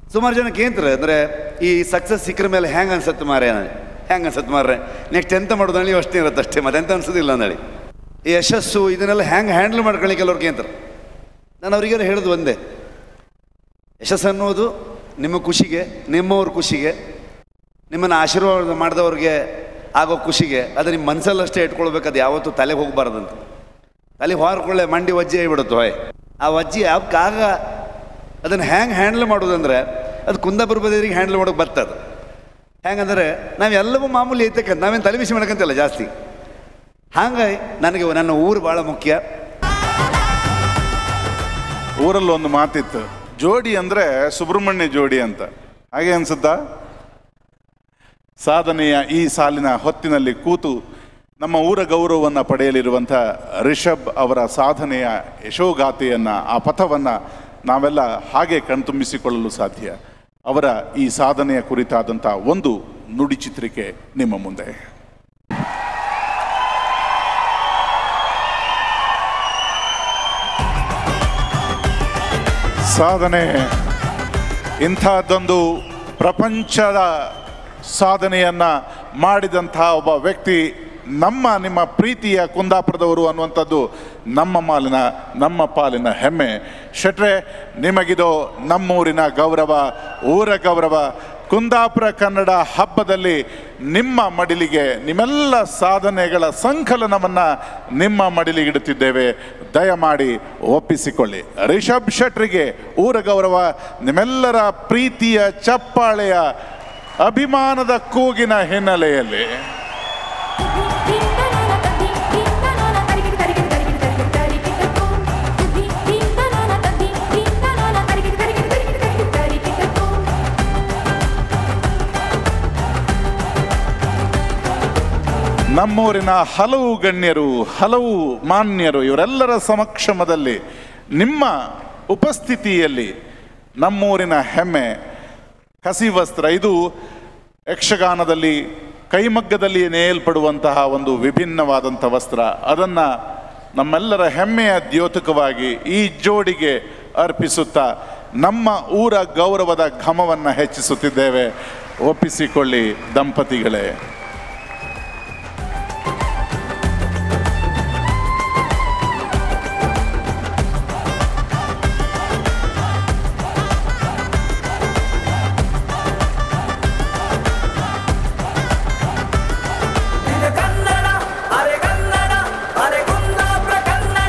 ಸುಮಾರು ಜನ ಕೇಂದ್ರ ಅಂದರೆ ಈ ಸಕ್ಸಸ್ ಸಿಕ್ಕರ ಮೇಲೆ ಹೆಂಗೆ ಅನ್ಸತ್ತೆ ಮಾರೇ ಹೆಂಗೆ ಅನ್ಸತ್ತೆ ಮಾರ್ರೆ ನೆಕ್ಸ್ಟ್ ಎಂತ ಮಾಡೋದು ಹೇಳಿ ಅಷ್ಟೇ ಇರುತ್ತೆ ಅಷ್ಟೇ ಮತ್ತೆ ಎಂತ ಅನ್ಸೋದಿಲ್ಲ ಅಂದೇಳಿ ಈ ಯಶಸ್ಸು ಇದನ್ನೆಲ್ಲ ಹೆಂಗೆ ಹ್ಯಾಂಡಲ್ ಮಾಡ್ಕೊಳ್ಳಿ ಕೆಲವ್ರು ಕೇಂದ್ರ ನಾನು ಅವರಿಗೆಲ್ಲ ಹೇಳೋದು ಒಂದೇ ಯಶಸ್ಸು ಅನ್ನೋದು ನಿಮ್ಮ ಖುಷಿಗೆ ನಿಮ್ಮವ್ರ ಖುಷಿಗೆ ನಿಮ್ಮನ್ನು ಆಶೀರ್ವಾದ ಮಾಡಿದವ್ರಿಗೆ ಆಗೋ ಖುಷಿಗೆ ಅದು ನಿಮ್ಮ ಮನಸ್ಸಲ್ಲಷ್ಟೇ ಇಟ್ಕೊಳ್ಬೇಕು ಅದು ಯಾವತ್ತೂ ತಲೆಗೆ ಹೋಗಬಾರ್ದಂತ ತಲೆಗೆ ಹೊರಕೊಳ್ಳೆ ಮಂಡಿ ವಜ್ಜೆ ಆಗಿಬಿಡುತ್ತೆ ಹೊಯ್ ಆ ವಜ್ಜಿ ಆಗ ಅದನ್ನು ಹ್ಯಾಂಗೆ ಹ್ಯಾಂಡಲ್ ಮಾಡೋದಂದ್ರೆ ಅದು ಕುಂದಾಪುರ ಬದಿಯರಿಗೆ ಹ್ಯಾಂಡಲ್ ಮಾಡೋಕೆ ಬರ್ತದೆ ಹೆಂಗಂದ್ರೆ ನಾವೆಲ್ಲವೂ ಮಾಮೂಲಿ ಐತಕ್ಕಂತ ನಾವೇನು ತಲೆ ಬಿಸಿ ಮಾಡ್ಕಂತಿಲ್ಲ ಜಾಸ್ತಿ ಹಾಗಾಗಿ ನನಗೆ ನನ್ನ ಊರು ಭಾಳ ಮುಖ್ಯ ಊರಲ್ಲಿ ಒಂದು ಮಾತಿತ್ತು ಜೋಡಿ ಅಂದ್ರೆ ಸುಬ್ರಹ್ಮಣ್ಯ ಜೋಡಿ ಅಂತ ಹಾಗೆ ಅನ್ಸುತ್ತಾ ಸಾಧನೆಯ ಈ ಸಾಲಿನ ಹೊತ್ತಿನಲ್ಲಿ ಕೂತು ನಮ್ಮ ಊರ ಗೌರವವನ್ನು ಪಡೆಯಲಿರುವಂಥ ರಿಷಬ್ ಅವರ ಸಾಧನೆಯ ಯಶೋಗಾಥೆಯನ್ನ ಆ ಪಥವನ್ನ ನಾವೆಲ್ಲ ಹಾಗೆ ಕಣ್ತುಂಬಿಸಿಕೊಳ್ಳಲು ಸಾಧ್ಯ ಅವರ ಈ ಸಾಧನೆಯ ಕುರಿತಾದಂಥ ಒಂದು ನುಡಿ ಚಿತ್ರಿಕೆ ನಿಮ್ಮ ಮುಂದೆ ಸಾಧನೆ ಇಂಥದ್ದೊಂದು ಪ್ರಪಂಚದ ಸಾಧನೆಯನ್ನ ಮಾಡಿದಂತಹ ಒಬ್ಬ ವ್ಯಕ್ತಿ ನಮ್ಮ ನಿಮ್ಮ ಪ್ರೀತಿಯ ಕುಂದಾಪುರದವರು ಅನ್ನುವಂಥದ್ದು ನಮ್ಮ ಮಾಲಿನ ನಮ್ಮ ಪಾಲಿನ ಹೆಮ್ಮೆ ಶೆಟ್ರೆ ನಿಮಗಿದು ನಮ್ಮೂರಿನ ಗೌರವ ಊರ ಗೌರವ ಕುಂದಾಪುರ ಕನ್ನಡ ಹಬ್ಬದಲ್ಲಿ ನಿಮ್ಮ ಮಡಿಲಿಗೆ ನಿಮ್ಮೆಲ್ಲ ಸಾಧನೆಗಳ ಸಂಕಲನವನ್ನ ನಿಮ್ಮ ಮಡಿಲಿಗಿಡುತ್ತಿದ್ದೇವೆ ದಯಮಾಡಿ ಒಪ್ಪಿಸಿಕೊಳ್ಳಿ ರಿಷಬ್ ಶೆಟ್ರಿಗೆ ಊರ ಗೌರವ ನಿಮ್ಮೆಲ್ಲರ ಪ್ರೀತಿಯ ಚಪ್ಪಾಳೆಯ ಅಭಿಮಾನದ ಕೂಗಿನ ಹಿನ್ನೆಲೆಯಲ್ಲಿ ನಮ್ಮೂರಿನ ಹಲವು ಗಣ್ಯರು ಹಲವು ಮಾನ್ಯರು ಇವರೆಲ್ಲರ ಸಮಕ್ಷಮದಲ್ಲಿ ನಿಮ್ಮ ಉಪಸ್ಥಿತಿಯಲ್ಲಿ ನಮ್ಮೂರಿನ ಹೆಮ್ಮೆ ಕಸಿ ವಸ್ತ್ರ ಇದು ಯಕ್ಷಗಾನದಲ್ಲಿ ಕೈಮಗ್ಗದಲ್ಲಿ ನೇಲ್ಪಡುವಂತಹ ಒಂದು ವಿಭಿನ್ನವಾದಂಥ ವಸ್ತ್ರ ಅದನ್ನು ನಮ್ಮೆಲ್ಲರ ಹೆಮ್ಮೆಯ ದ್ಯೋತಕವಾಗಿ ಈ ಜೋಡಿಗೆ ಅರ್ಪಿಸುತ್ತಾ ನಮ್ಮ ಊರ ಗೌರವದ ಘಮವನ್ನು ಹೆಚ್ಚಿಸುತ್ತಿದ್ದೇವೆ ಒಪ್ಪಿಸಿಕೊಳ್ಳಿ ದಂಪತಿಗಳೇ ಇದು ಕನ್ನಡ ಅರೆ ಕನ್ನಡ ಅರೆ ಕುಂದಾಪುರ ಕನ್ನಡ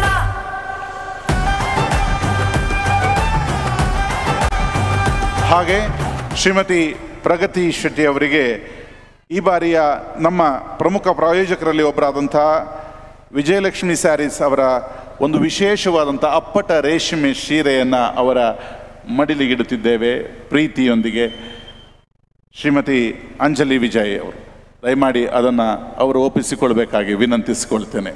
ಹಾಗೆ ಶ್ರೀಮತಿ ಪ್ರಗತಿ ಶೆಟ್ಟಿ ಅವರಿಗೆ ಈ ಬಾರಿಯ ನಮ್ಮ ಪ್ರಮುಖ ಪ್ರಾಯೋಜಕರಲ್ಲಿ ಒಬ್ಬರಾದಂಥ ವಿಜಯಲಕ್ಷ್ಮಿ ಸ್ಯಾರೀಸ್ ಅವರ ಒಂದು ವಿಶೇಷವಾದಂಥ ಅಪ್ಪಟ ರೇಷ್ಮೆ ಸೀರೆಯನ್ನು ಅವರ ಮಡಿಲಿಗಿಡುತ್ತಿದ್ದೇವೆ ಪ್ರೀತಿಯೊಂದಿಗೆ ಶ್ರೀಮತಿ ಅಂಜಲಿ ವಿಜಯ್ ಅವರು ದಯಮಾಡಿ ಅದನ್ನು ಅವರು ಒಪ್ಪಿಸಿಕೊಳ್ಬೇಕಾಗಿ ವಿನಂತಿಸಿಕೊಳ್ತೇನೆ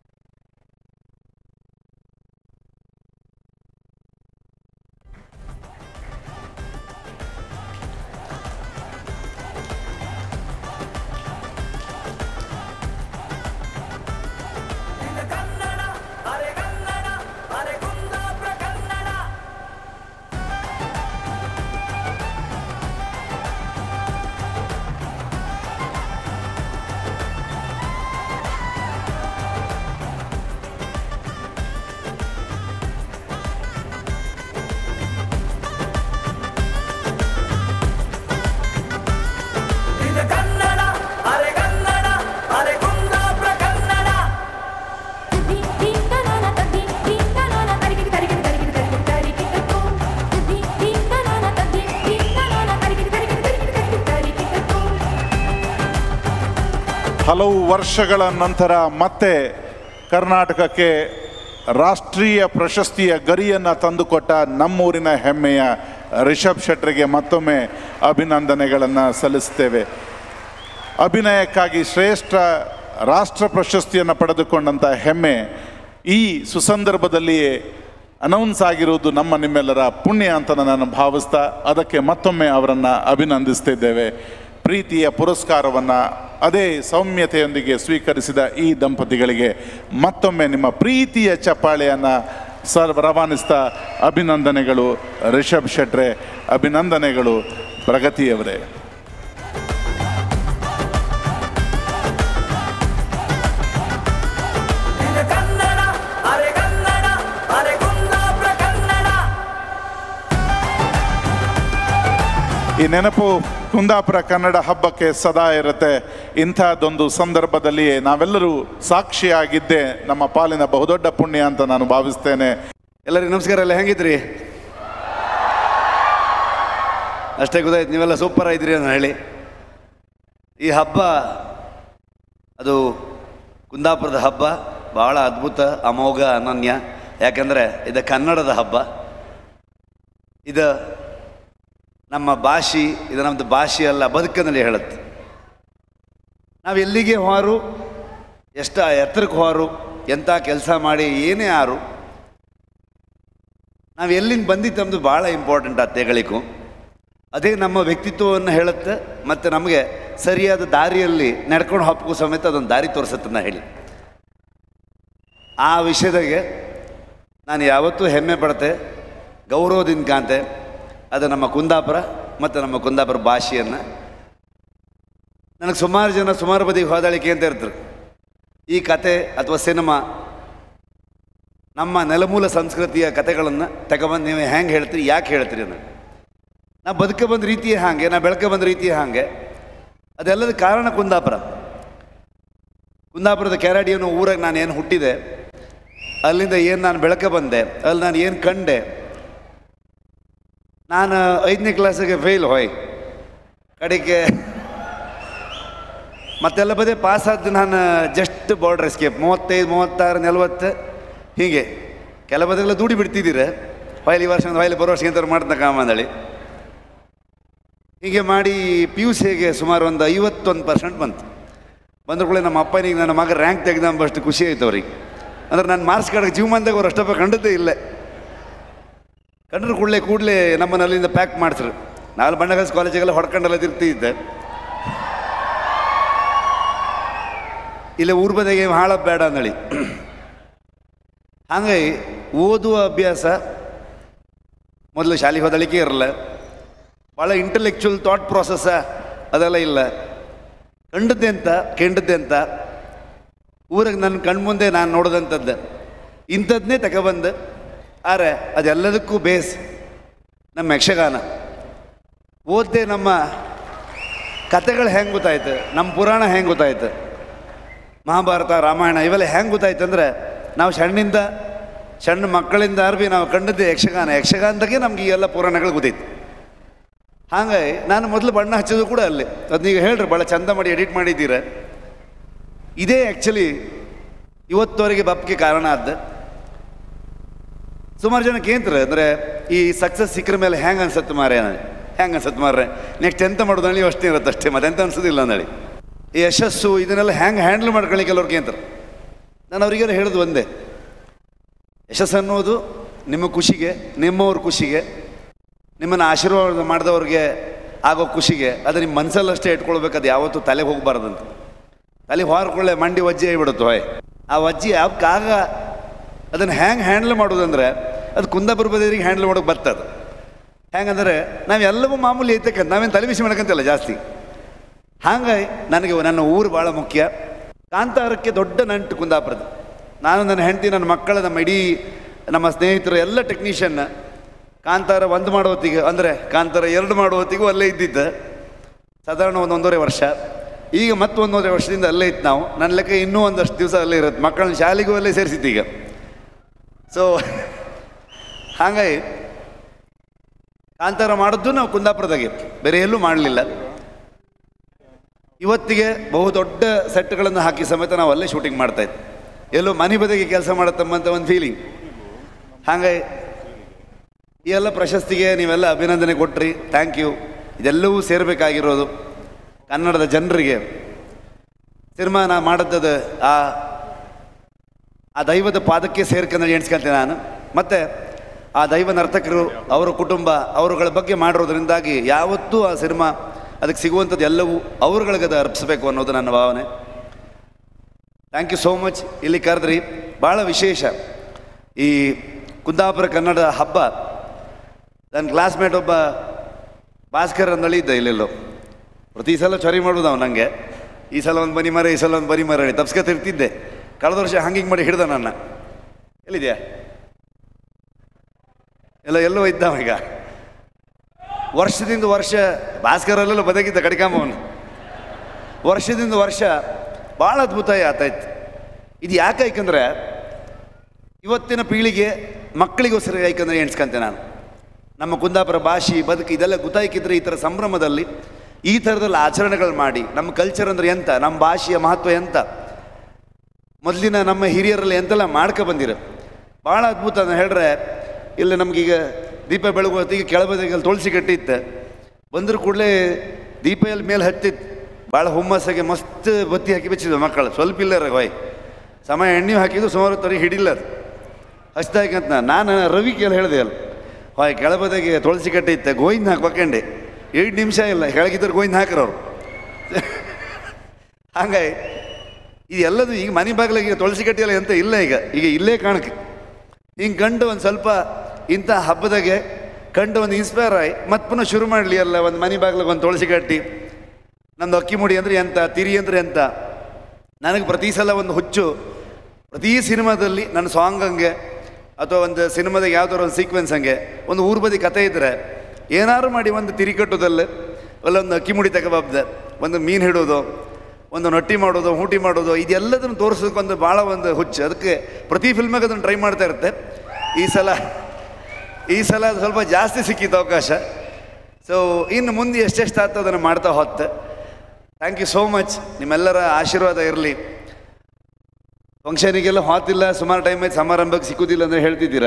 ಇದು ಕನ್ನಡ ಅರೆ ಕನ್ನಡ ಅರೆ ಕುಂದಾಪುರ ಕನ್ನಡ ಇದು ಕನ್ನಡ ಅರೆ ಕನ್ನಡ ಅರೆ ಕುಂದಾಪುರ ಕನ್ನಡ ಹಲವು ವರ್ಷಗಳ ನಂತರ ಮತ್ತೆ ಕರ್ನಾಟಕಕ್ಕೆ ರಾಷ್ಟ್ರೀಯ ಪ್ರಶಸ್ತಿಯ ಗರಿಯನ್ನು ತಂದುಕೊಟ್ಟ ನಮ್ಮೂರಿನ ಹೆಮ್ಮೆಯ ರಿಷಬ್ ಶೆಟ್ರಿಗೆ ಮತ್ತೊಮ್ಮೆ ಅಭಿನಂದನೆಗಳನ್ನು ಸಲ್ಲಿಸ್ತೇವೆ ಅಭಿನಯಕ್ಕಾಗಿ ಶ್ರೇಷ್ಠ ರಾಷ್ಟ್ರ ಪ್ರಶಸ್ತಿಯನ್ನು ಪಡೆದುಕೊಂಡಂಥ ಹೆಮ್ಮೆ ಈ ಸುಸಂದರ್ಭದಲ್ಲಿಯೇ ಅನೌನ್ಸ್ ಆಗಿರುವುದು ನಮ್ಮ ನಿಮ್ಮೆಲ್ಲರ ಪುಣ್ಯ ಅಂತ ನಾನು ಭಾವಿಸ್ತಾ ಅದಕ್ಕೆ ಮತ್ತೊಮ್ಮೆ ಅವರನ್ನು ಅಭಿನಂದಿಸ್ತಿದ್ದೇವೆ ಪ್ರೀತಿಯ ಪುರಸ್ಕಾರವನ್ನು ಅದೇ ಸೌಮ್ಯತೆಯೊಂದಿಗೆ ಸ್ವೀಕರಿಸಿದ ಈ ದಂಪತಿಗಳಿಗೆ ಮತ್ತೊಮ್ಮೆ ನಿಮ್ಮ ಪ್ರೀತಿಯ ಚಪ್ಪಾಳೆಯನ್ನು ಸರ್ ರವಾನಿಸಿದ ಅಭಿನಂದನೆಗಳು ರಿಷಬ್ ಶೆಟ್ರೆ ಅಭಿನಂದನೆಗಳು ಪ್ರಗತಿಯವರೇ ಇದು ಕನ್ನಡ ಅರೆ ಕನ್ನಡ ಅರೆ ಕುಂದಾಪುರ ಕನ್ನಡ ಈ ನೆನಪು ಕುಂದಾಪುರ ಕನ್ನಡ ಹಬ್ಬಕ್ಕೆ ಸದಾ ಇರುತ್ತೆ ಇಂಥದ್ದೊಂದು ಸಂದರ್ಭದಲ್ಲಿಯೇ ನಾವೆಲ್ಲರೂ ಸಾಕ್ಷಿಯಾಗಿದ್ದೇ ನಮ್ಮ ಪಾಲಿನ ಬಹುದೊಡ್ಡ ಪುಣ್ಯ ಅಂತ ನಾನು ಭಾವಿಸ್ತೇನೆ ಎಲ್ಲರಿಗೂ ನಮಸ್ಕಾರ ಎಲ್ಲ ಹೆಂಗಿದ್ರಿ ಅಷ್ಟೇ ಗೊತ್ತಾಯ್ತು ನೀವೆಲ್ಲ ಸೂಪರ್ ಆಗಿದ್ರಿ ಅಂತ ಹೇಳಿ ಈ ಹಬ್ಬ ಅದು ಕುಂದಾಪುರದ ಹಬ್ಬ ಬಹಳ ಅದ್ಭುತ ಅಮೋಘ ಅನನ್ಯ ಯಾಕಂದರೆ ಇದು ಕನ್ನಡದ ಹಬ್ಬ ಇದು ನಮ್ಮ ಭಾಷೆ ಇದು ನಮ್ಮದು ಭಾಷೆ ಅಲ್ಲ ಬದುಕಿನಲ್ಲಿ ಹೇಳುತ್ತೆ ನಾವು ಎಲ್ಲಿಗೆ ಹೋರು ಎಷ್ಟು ಎತ್ತರಕ್ಕೆ ಹೋರು ಎಂಥ ಕೆಲಸ ಮಾಡಿ ಏನೇ ಆರು ನಾವು ಎಲ್ಲಿಂದ ಬಂದಿದ್ದು ನಮ್ಮದು ಭಾಳ ಇಂಪಾರ್ಟೆಂಟ್ ಆ ತೆಗಳಿಗೂ ಅದೇ ನಮ್ಮ ವ್ಯಕ್ತಿತ್ವವನ್ನು ಹೇಳುತ್ತೆ ಮತ್ತು ನಮಗೆ ಸರಿಯಾದ ದಾರಿಯಲ್ಲಿ ನಡ್ಕೊಂಡು ಹಪ್ಪಕ್ಕೂ ಸಮೇತ ಅದೊಂದು ದಾರಿ ತೋರಿಸುತ್ತೆ ನಾ ಹೇಳಿ ಆ ವಿಷಯದಾಗೆ ನಾನು ಯಾವತ್ತೂ ಹೆಮ್ಮೆ ಪಡ್ತೆ ಗೌರವದಿಂದ ಕಾಂತೆ ಅದು ನಮ್ಮ ಕುಂದಾಪುರ ಮತ್ತು ನಮ್ಮ ಕುಂದಾಪುರ ಭಾಷೆಯನ್ನು ನನಗೆ ಸುಮಾರು ಜನ ಸುಮಾರು ಬದಿಗೆ ಹೋದಾಳಿಕೆ ಅಂತ ಇರ್ತಾರೆ ಈ ಕತೆ ಅಥವಾ ಸಿನಿಮಾ ನಮ್ಮ ನೆಲಮೂಲ ಸಂಸ್ಕೃತಿಯ ಕಥೆಗಳನ್ನು ತಗೊಬಂದು ನೀವು ಹೆಂಗೆ ಹೇಳ್ತೀರಿ ಯಾಕೆ ಹೇಳ್ತೀರಿ ಅನ್ನೋ ನಾ ಬದುಕ ಬಂದ ರೀತಿಯೇ ಹಾಗೆ ನಾ ಬೆಳಕ ಬಂದ ರೀತಿಯೇ ಹಾಗೆ ಅದೆಲ್ಲದ ಕಾರಣ ಕುಂದಾಪುರ ಕುಂದಾಪುರದ ಕೆರಾಡಿ ಅನ್ನೋ ಊರಾಗ ನಾನು ಏನು ಹುಟ್ಟಿದೆ ಅಲ್ಲಿಂದ ಏನು ನಾನು ಬೆಳಕ ಬಂದೆ ಅಲ್ಲಿ ನಾನು ಏನು ಕಂಡೆ ನಾನು ಐದನೇ ಕ್ಲಾಸಿಗೆ ಫೇಲ್ ಹೋಯ್ ಕಡೆಗೆ ಮತ್ತೆಲ್ಲ ಬದೇ ಪಾಸ್ ಆದ್ದು ನಾನು ಜಸ್ಟ್ ಬಾರ್ಡರ್ ಎಸ್ಕೇಪ್ ಮೂವತ್ತೈದು ಮೂವತ್ತಾರು ನಲ್ವತ್ತು ಹೀಗೆ ಕೆಲ ಬದೆಲ್ಲ ದೂಡಿ ಬಿಡ್ತಿದ್ದೀರ ಹೊಯ್ಲಿ ವರ್ಷ ಒಂದು ಹೊಯ್ಲಿ ಬರೋ ವರ್ಷ ಎಂತ ಮಾಡ್ತಾ ಕಾಮಂದಳಿ ಹೀಗೆ ಮಾಡಿ ಪಿ ಯು ಸಿಗೆ ಸುಮಾರು ಒಂದು ಐವತ್ತೊಂದು ಪರ್ಸೆಂಟ್ ಬಂತು ಬಂದ ಕೂಡಲೇ ನಮ್ಮ ಅಪ್ಪನಿಗೆ ನನ್ನ ಮಗ ರ್ಯಾಂಕ್ ತೆಗೆದಂಬಷ್ಟು ಖುಷಿ ಆಯ್ತು ಅವ್ರಿಗೆ ಅಂದ್ರೆ ನನ್ನ ಮಾರ್ಕ್ಸ್ ಕಾರ್ಡ್ ಜೀವಮಾನದಾಗ ಅವ್ರು ಅಷ್ಟಪ್ಪ ಕಂಡದ್ದೇ ಇಲ್ಲ ಕಂಡ್ರು ಕೂಡಲೇ ಕೂಡಲೇ ನಮ್ಮನ್ನ ಅಲ್ಲಿಂದ ಪ್ಯಾಕ್ ಮಾಡಿಸ್ರು ನಾಲ್ಕು ಬಣ್ಣಗಲ್ಸ್ ಕಾಲೇಜಿಗೆಲ್ಲ ಹೊಡ್ಕೊಂಡೆಲ್ಲ ತಿರ್ತಿದ್ದೆ ಇಲ್ಲ ಊರ್ ಬದಿಗೆ ಹಾಳ ಬೇಡ ಅಂದಳಿ ಹಾಗಾಗಿ ಓದುವ ಅಭ್ಯಾಸ ಮೊದಲು ಶಾಲೆಗೆ ಹೋದಳಿಕೆ ಇರಲ್ಲ ಭಾಳ ಇಂಟೆಲೆಕ್ಚುವಲ್ ಥಾಟ್ ಪ್ರಾಸೆಸ್ಸ ಅದೆಲ್ಲ ಇಲ್ಲ ಕಂಡದ್ದೆ ಅಂತ ಕೆಂಡದ್ದೆ ಅಂತ ಊರಿಗೆ ನನ್ನ ಕಣ್ಮುಂದೆ ನಾನು ನೋಡಿದಂಥದ್ದು ಇಂಥದ್ನೇ ತಗೊಬಂದು ಆರೆ ಅದೆಲ್ಲದಕ್ಕೂ ಬೇಸ್ ನಮ್ಮ ಯಕ್ಷಗಾನ ಓದ್ದೆ ನಮ್ಮ ಕತೆಗಳು ಹೆಂಗೆ ಗೊತ್ತಾಯ್ತು ನಮ್ಮ ಪುರಾಣ ಹೆಂಗೆ ಗೊತ್ತಾಯ್ತು ಮಹಾಭಾರತ ರಾಮಾಯಣ ಇವೆಲ್ಲ ಹೆಂಗೆ ಗೊತ್ತಾಯ್ತು ಅಂದರೆ ನಾವು ಸಣ್ಣಿಂದ ಸಣ್ಣ ಮಕ್ಕಳಿಂದ ಅರ್ಬಿ ನಾವು ಕಂಡದ್ದೇ ಯಕ್ಷಗಾನ ಯಕ್ಷಗಾನದಾಗೆ ನಮ್ಗೆ ಈ ಎಲ್ಲ ಪುರಾಣಗಳು ಗೊತ್ತೈತಿ ಹಾಗಾಗಿ ನಾನು ಮೊದಲು ಬಣ್ಣ ಹಚ್ಚೋದು ಕೂಡ ಅಲ್ಲಿ ಅದನ್ನೀಗ ಹೇಳ್ರಿ ಭಾಳ ಚಂದ ಮಾಡಿ ಎಡಿಟ್ ಮಾಡಿದ್ದೀರ ಇದೇ ಆ್ಯಕ್ಚುಲಿ ಇವತ್ತವರೆಗೆ ಬಪ್ಪಗೆ ಕಾರಣ ಆದ ಸುಮಾರು ಜನ ಕೇಂದ್ರ ಅಂದರೆ ಈ ಸಕ್ಸಸ್ ಸಿಕ್ಕರ ಮೇಲೆ ಹೆಂಗೆ ಅನ್ಸತ್ತೆ ಮಾರೇ ಹೆಂಗೆ ಅನ್ಸತ್ತೆ ಮಾರ್ರೆ ನೆಕ್ಸ್ಟ್ ಎಂತ ಮಾಡೋದು ನೀವು ಅಷ್ಟೇ ಇರುತ್ತೆ ಅಷ್ಟೇ ಮತ್ತೆಂತ ಅನ್ಸೋದಿಲ್ಲ ಅಂದೇಳಿ ಈ ಯಶಸ್ಸು ಇದನ್ನೆಲ್ಲ ಹೆಂಗೆ ಹ್ಯಾಂಡಲ್ ಮಾಡ್ಕೊಳ್ಳಿ ಕೆಲವ್ರು ಕೇಂದ್ರ ನಾನು ಅವರಿಗೆಲ್ಲ ಹೇಳೋದು ಒಂದೇ ಯಶಸ್ಸು ಅನ್ನೋದು ನಿಮ್ಮ ಖುಷಿಗೆ ನಿಮ್ಮವ್ರ ಖುಷಿಗೆ ನಿಮ್ಮನ್ನು ಆಶೀರ್ವಾದ ಮಾಡಿದವ್ರಿಗೆ ಆಗೋ ಖುಷಿಗೆ ಅದು ನಿಮ್ಮ ಮನಸ್ಸಲ್ಲಷ್ಟೇ ಇಟ್ಕೊಳ್ಬೇಕು ಅದು ಯಾವತ್ತೂ ತಲೆಗೆ ಹೋಗ್ಬಾರ್ದಂತ ತಲೆಗೆ ಹೊರಕೊಳ್ಳೆ ಮಂಡಿ ವಜ್ಜೆ ಆಗಿಬಿಡುತ್ತೆ ಹೊಯ್ ಆ ವಜ್ಜೆ ಯಾವಕ್ಕಾಗ ಅದನ್ನು ಹ್ಯಾಂಗೆ ಹ್ಯಾಂಡಲ್ ಮಾಡೋದಂದ್ರೆ ಅದು ಕುಂದಾಪುರ ಬದಿಯರಿಗೆ ಹ್ಯಾಂಡಲ್ ಮಾಡೋಕೆ ಬರ್ತದೆ ಹೆಂಗಂದ್ರೆ ನಾವೆಲ್ಲವೂ ಮಾಮೂಲಿ ಐತಕ್ಕಂತ ನಾವೇನು ತಲೆ ಬಿಸಿ ಮಾಡ್ಕೊಂತಿಲ್ಲ ಜಾಸ್ತಿ ಹಾಗಾಗಿ ನನಗೆ ನನ್ನ ಊರು ಭಾಳ ಮುಖ್ಯ ಕಾಂತಾರಕ್ಕೆ ದೊಡ್ಡ ನಂಟು ಕುಂದಾಪುರದ ನಾನು ನನ್ನ ಹೆಂಡತಿ ನನ್ನ ಮಕ್ಕಳ ನಮ್ಮ ಇಡೀ ನಮ್ಮ ಸ್ನೇಹಿತರು ಎಲ್ಲ ಟೆಕ್ನಿಷಿಯನ್ ಕಾಂತಾರ ಒಂದು ಮಾಡೋ ಹೊತ್ತಿಗೆ ಅಂದರೆ ಕಾಂತಾರ ಎರಡು ಮಾಡೋ ಹೊತ್ತಿಗೂ ಅಲ್ಲೇ ಇದ್ದಿದ್ದ ಸಾಧಾರಣ ಒಂದು ಒಂದೂವರೆ ವರ್ಷ ಈಗ ಮತ್ತೆ ಒಂದೂವರೆ ವರ್ಷದಿಂದ ಅಲ್ಲೇ ಇತ್ತು ನಾವು ನನ್ನ ಲೆಕ್ಕ ಇನ್ನೂ ಒಂದಷ್ಟು ದಿವಸ ಅಲ್ಲೇ ಇರುತ್ತೆ ಮಕ್ಕಳನ್ನ ಶಾಲೆಗೂ ಅಲ್ಲೇ ಸೇರಿಸಿತ್ತು ಈಗ ಸೊ ಹಾಗಾಗಿ ಕಾಂತಾರ ಮಾಡಿದ್ದು ನಾವು ಕುಂದಾಪುರದಾಗೆ ಬೇರೆ ಎಲ್ಲೂ ಮಾಡಲಿಲ್ಲ ಇವತ್ತಿಗೆ ಬಹು ದೊಡ್ಡ ಸೆಟ್ಗಳನ್ನು ಹಾಕಿ ಸಮೇತ ನಾವು ಅಲ್ಲೇ ಶೂಟಿಂಗ್ ಮಾಡ್ತಾ ಇದ್ವಿ ಎಲ್ಲೋ ಮನೆ ಬದಿಗೆ ಕೆಲಸ ಮಾಡತ್ತಂಬಂತ ಒಂದು ಫೀಲಿಂಗ್ ಹಾಗಾಗಿ ಈ ಎಲ್ಲ ಪ್ರಶಸ್ತಿಗೆ ನೀವೆಲ್ಲ ಅಭಿನಂದನೆ ಕೊಟ್ರಿ ಥ್ಯಾಂಕ್ ಯು ಇದೆಲ್ಲವೂ ಸೇರಬೇಕಾಗಿರೋದು ಕನ್ನಡದ ಜನರಿಗೆ ಸಿನಿಮಾ ನಾ ಮಾಡದ್ದದ ಆ ಆ ದೈವದ ಪಾದಕ್ಕೆ ಸೇರ್ಕೊಂಡು ಎಣಿಸ್ಕೊಂತೀನಿ ನಾನು ಮತ್ತು ಆ ದೈವ ನರ್ತಕರು ಅವರ ಕುಟುಂಬ ಅವರುಗಳ ಬಗ್ಗೆ ಮಾಡಿರೋದ್ರಿಂದಾಗಿ ಯಾವತ್ತೂ ಆ ಸಿನಿಮಾ ಅದಕ್ಕೆ ಸಿಗುವಂಥದ್ದು ಎಲ್ಲವೂ ಅವ್ರುಗಳಿಗೆ ಅದು ಅರ್ಪಿಸಬೇಕು ಅನ್ನೋದು ನನ್ನ ಭಾವನೆ ಥ್ಯಾಂಕ್ ಯು ಸೋ ಮಚ್ ಇಲ್ಲಿ ಕರೆದ್ರಿ ಭಾಳ ವಿಶೇಷ ಈ ಕುಂದಾಪುರ ಕನ್ನಡ ಹಬ್ಬ ನನ್ನ ಕ್ಲಾಸ್ಮೇಟ್ ಒಬ್ಬ ಭಾಸ್ಕರ್ ಅಂದಳಿ ಇದ್ದ ಇಲ್ಲೆಲ್ಲೋ ಪ್ರತಿ ಸಲ ಚೊರಿ ಮಾಡೋದು ಅವ್ನು ನನಗೆ ಈ ಸಲ ಒಂದು ಬನಿ ಮರ ಈ ಸಲ ಒಂದು ಬನಿ ಮರ ಹೇಳಿ ತಪ್ಸ್ಕೊತಿರ್ತಿದ್ದೆ ಕಳೆದ ವರ್ಷ ಹಂಗಿಂಗ್ ಮಾಡಿ ಹಿಡ್ದ ನನ್ನ ಎಲ್ಲಿದೆಯಾ ಎಲ್ಲ ಎಲ್ಲೋ ಇದ್ದ ಅವ ಈಗ ವರ್ಷದಿಂದ ವರ್ಷ ಭಾಸ್ಕರಲ್ಲೆಲ್ಲ ಬದಕಿದ್ದ ಕಡಿಕಾಂಬವನು ವರ್ಷದಿಂದ ವರ್ಷ ಭಾಳ ಅದ್ಭುತ ಆತಾಯ್ತು ಇದು ಯಾಕೆ ಯಾಕಂದ್ರೆ ಇವತ್ತಿನ ಪೀಳಿಗೆ ಮಕ್ಕಳಿಗೋಸ್ಕರ ಯಾಕಂದ್ರೆ ಎಣಿಸ್ಕೊಂತೆ ನಾನು ನಮ್ಮ ಕುಂದಾಪುರ ಭಾಷೆ ಬದುಕು ಇದೆಲ್ಲ ಗೊತ್ತಾಯ್ಕಿದ್ರೆ ಈ ಥರ ಸಂಭ್ರಮದಲ್ಲಿ ಈ ಥರದಲ್ಲಿ ಆಚರಣೆಗಳು ಮಾಡಿ ನಮ್ಮ ಕಲ್ಚರ್ ಅಂದ್ರೆ ಎಂತ ನಮ್ಮ ಭಾಷೆಯ ಮಹತ್ವ ಎಂತ ಮೊದಲಿನ ನಮ್ಮ ಹಿರಿಯರಲ್ಲಿ ಎಂತೆಲ್ಲ ಮಾಡ್ಕೊ ಬಂದಿರ ಭಾಳ ಅದ್ಭುತ ಅಂತ ಹೇಳ್ರೆ ಇಲ್ಲಿ ನಮಗೀಗ ದೀಪ ಬೆಳಗು ಹೊತ್ತಿಗೆ ಕೆಳಬದಿಗೆ ತುಳಸಿ ಕಟ್ಟಿತ್ತು ಬಂದ್ರ ಕೂಡಲೇ ದೀಪ ಎಲ್ಲಿ ಮೇಲೆ ಹತ್ತಿತ್ತು ಭಾಳ ಹುಮ್ಮಸ್ಸಾಗಿ ಮಸ್ತ್ ಬತ್ತಿ ಹಾಕಿ ಬೆಚ್ಚಿದ್ವು ಮಕ್ಕಳು ಸ್ವಲ್ಪ ಇಲ್ಲರ ಹೊಯ್ ಸಮಯ ಎಣ್ಣೆ ಹಾಕಿದ್ದು ಸುಮಾರು ಹೊತ್ತವರೆಗೆ ಹಿಡಿಲ್ಲ ಅದು ಹಚ್ದಾಕಂತ ನಾನು ರವಿ ಕೇಳಿ ಹೇಳಿದೆ ಅಲ್ಲ ಹೊಯ್ ಕೆಳಬದಿಗೆ ತುಳಸಿ ಕಟ್ಟಿ ಇತ್ತೆ ಗೋವಿಂದ ಹಾಕ್ಬೇಕಂಡೆ ಏಳು ನಿಮಿಷ ಇಲ್ಲ ಕೆಳಗಿದ್ರೆ ಗೋವಿಂದ ಹಾಕ್ರವ್ರು ಹಂಗಾಗಿ ಇದೆಲ್ಲದು ಈಗ ಮನೆ ಬಾಗಿಲಿಗೆ ತುಳಸಿ ಕಟ್ಟಿ ಎಲ್ಲ ಎಂತ ಇಲ್ಲ ಈಗ ಈಗ ಇಲ್ಲೇ ಕಾಣಕ್ಕೆ ಹಿಂಗೆ ಕಂಡು ಒಂದು ಸ್ವಲ್ಪ ಇಂಥ ಹಬ್ಬದಾಗೆ ಕಂಡು ಒಂದು ಇನ್ಸ್ಪೈರ್ ಆಗಿ ಮತ್ತೆ ಪುನಃ ಶುರು ಮಾಡಲಿ ಅಲ್ಲ ಒಂದು ಮನೆ ಬಾಗಿಲಿಗೆ ಒಂದು ತುಳಸಿ ಕಟ್ಟಿ ನಂದು ಅಕ್ಕಿ ಮುಡಿ ಅಂದರೆ ಎಂತ ತಿರಿ ಅಂದರೆ ಎಂತ ನನಗೆ ಪ್ರತಿ ಸಲ ಒಂದು ಹುಚ್ಚು ಪ್ರತಿ ಸಿನಿಮಾದಲ್ಲಿ ನನ್ನ ಸಾಂಗ್ ಹಂಗೆ ಅಥವಾ ಒಂದು ಸಿನಿಮಾದಾಗ ಯಾವ್ದಾದ್ರು ಒಂದು ಸೀಕ್ವೆನ್ಸ್ ಹಂಗೆ ಒಂದು ಊರು ಬದಿ ಕತೆ ಇದ್ದರೆ ಏನಾದ್ರು ಮಾಡಿ ಒಂದು ತಿರಿ ಕಟ್ಟೋದಲ್ಲ ಅಲ್ಲ ಒಂದು ಅಕ್ಕಿ ಮುಡಿ ತಗೋಬಾಬ್ದ ಒಂದು ಮೀನು ಹಿಡೋದು ಒಂದು ನೊಟ್ಟಿ ಮಾಡೋದು ಹೂಟಿ ಮಾಡೋದು ಇದೆಲ್ಲದನ್ನು ತೋರಿಸೋದಕ್ಕೊಂದು ಭಾಳ ಒಂದು ಹುಚ್ಚು ಅದಕ್ಕೆ ಪ್ರತಿ ಫಿಲ್ಮಾಗ ಅದನ್ನು ಟ್ರೈ ಮಾಡ್ತಾ ಇರುತ್ತೆ ಈ ಸಲ ಈ ಸಲ ಅದು ಸ್ವಲ್ಪ ಜಾಸ್ತಿ ಸಿಕ್ಕಿತ್ತು ಅವಕಾಶ ಸೊ ಇನ್ನು ಮುಂದೆ ಎಷ್ಟೆಷ್ಟು ಆಗ್ತದೆ ಅದನ್ನು ಮಾಡ್ತಾ ಹೊತ್ತು ಥ್ಯಾಂಕ್ ಯು ಸೋ ಮಚ್ ನಿಮ್ಮೆಲ್ಲರ ಆಶೀರ್ವಾದ ಇರಲಿ ಫಂಕ್ಷನಿಗೆಲ್ಲ ಹೊತ್ತಿಲ್ಲ ಸುಮಾರು ಟೈಮ್ ಆಯ್ತು ಸಮಾರಂಭಕ್ಕೆ ಸಿಕ್ಕುದಿಲ್ಲ ಅಂದರೆ ಹೇಳ್ತಿದ್ದೀರ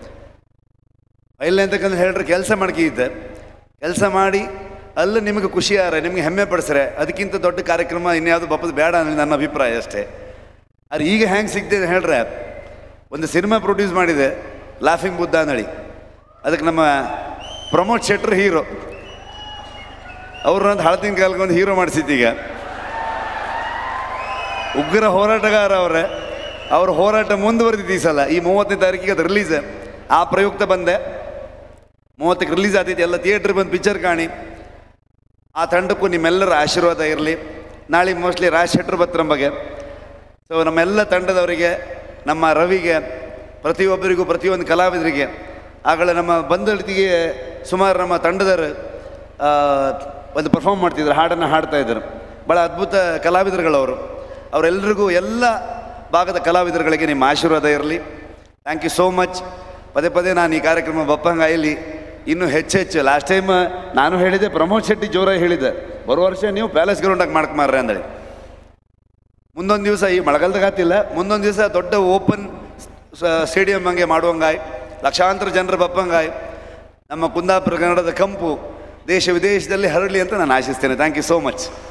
ಇಲ್ಲ ಅಂತಕ್ಕಂದ್ರೆ ಹೇಳ್ರೆ ಕೆಲಸ ಮಾಡ್ಕಿದ್ದೆ ಕೆಲಸ ಮಾಡಿ ಅಲ್ಲಿ ನಿಮಗೆ ಖುಷಿ ಆರ ನಿಮಗೆ ಹೆಮ್ಮೆ ಪಡಿಸ್ರೆ ಅದಕ್ಕಿಂತ ದೊಡ್ಡ ಕಾರ್ಯಕ್ರಮ ಇನ್ಯಾವುದು ಬಪ್ಪದು ಬೇಡ ಅನ್ನೋದು ನನ್ನ ಅಭಿಪ್ರಾಯ ಅಷ್ಟೇ ಆದ್ರೆ ಈಗ ಹೆಂಗೆ ಸಿಗ್ತಿದೆ ಹೇಳ್ರೆ ಒಂದು ಸಿನಿಮಾ ಪ್ರೊಡ್ಯೂಸ್ ಮಾಡಿದೆ ಲಾಫಿಂಗ್ ಬುದ್ಧ ಅಂದಳಿ ಅದಕ್ಕೆ ನಮ್ಮ ಪ್ರಮೋದ್ ಶೆಟ್ರ್ ಹೀರೋ ಅವ್ರನ್ನ ಹಳತಿನ ಕಾಲಕ್ಕೆ ಒಂದು ಹೀರೋ ಮಾಡಿಸಿದ್ದೀಗ ಉಗ್ರ ಹೋರಾಟಗಾರ ಅವರೇ ಅವ್ರ ಹೋರಾಟ ಮುಂದುವರೆದಿದ್ದು ಈ ಸಲ ಈ ಮೂವತ್ತನೇ ತಾರೀಕಿಗೆ ಅದು ರಿಲೀಸ್ ಆ ಪ್ರಯುಕ್ತ ಬಂದೆ ಮೂವತ್ತಕ್ಕೆ ರಿಲೀಸ್ ಆಗ್ತೈತಿ ಎಲ್ಲ ಥಿಯೇಟ್ರ್ ಬಂದು ಪಿಕ್ಚರ್ ಕಾಣಿ ಆ ತಂಡಕ್ಕೂ ನಿಮ್ಮೆಲ್ಲರ ಆಶೀರ್ವಾದ ಇರಲಿ ನಾಳೆ ಮೋಸ್ಟ್ಲಿ ರಾಜ್ ಶೆಟ್ರ್ ಬತ್ತರ ಬಗ್ಗೆ ಸೊ ನಮ್ಮೆಲ್ಲ ತಂಡದವರಿಗೆ ನಮ್ಮ ರವಿಗೆ ಪ್ರತಿಯೊಬ್ಬರಿಗೂ ಪ್ರತಿಯೊಂದು ಕಲಾವಿದರಿಗೆ ಆಗಲೇ ನಮ್ಮ ಬಂದಳಿತಿಗೆ ಸುಮಾರು ನಮ್ಮ ತಂಡದವರು ಆ, ಒಂದು ಪರ್ಫಾರ್ಮ್ ಮಾಡ್ತಿದ್ರು ಹಾಡನ್ನು ಹಾಡ್ತಾ ಇದ್ದರು ಭಾಳ ಅದ್ಭುತ ಕಲಾವಿದರುಗಳವರು ಅವರೆಲ್ಲರಿಗೂ ಎಲ್ಲ ಭಾಗದ ಕಲಾವಿದರುಗಳಿಗೆ ನಿಮ್ಮ ಆಶೀರ್ವಾದ ಇರಲಿ ಥ್ಯಾಂಕ್ ಯು ಸೋ ಮಚ್ ಪದೇ ಪದೇ ನಾನು ಈ ಕಾರ್ಯಕ್ರಮ ಬಪ್ಪಂಗಾಯಲಿ ಇನ್ನೂ ಹೆಚ್ಚು ಹೆಚ್ಚು ಲಾಸ್ಟ್ ಟೈಮ್ ನಾನು ಹೇಳಿದೆ ಪ್ರಮೋದ್ ಶೆಟ್ಟಿ ಜೋರಾಗಿ ಹೇಳಿದ್ದೆ ಬರುವ ವರ್ಷ ನೀವು ಪ್ಯಾಲೇಸ್ ಗ್ರೌಂಡಾಗಿ ಮಾಡಕ್ಕೆ ಮಾರ್ರೆ ಅಂದೇಳಿ ಮುಂದೊಂದು ದಿವಸ ಈ ಮಳೆಗಾಲದಾಗ ಆತಿಲ್ಲ ಮುಂದೊಂದು ದಿವಸ ದೊಡ್ಡ ಓಪನ್ ಸ್ಟೇಡಿಯಂ ಹಂಗೆ ಮಾಡುವಂಗಾಯ್ ಲಕ್ಷಾಂತರ ಜನರ ಬಪ್ಪಂಗಾಯ್ ನಮ್ಮ ಕುಂದಾಪುರ ಕನ್ನಡದ ಕಂಪು ದೇಶ ವಿದೇಶದಲ್ಲಿ ಹರಡಲಿ ಅಂತ ನಾನು ಆಶಿಸ್ತೇನೆ ಥ್ಯಾಂಕ್ ಯು ಸೋ ಮಚ್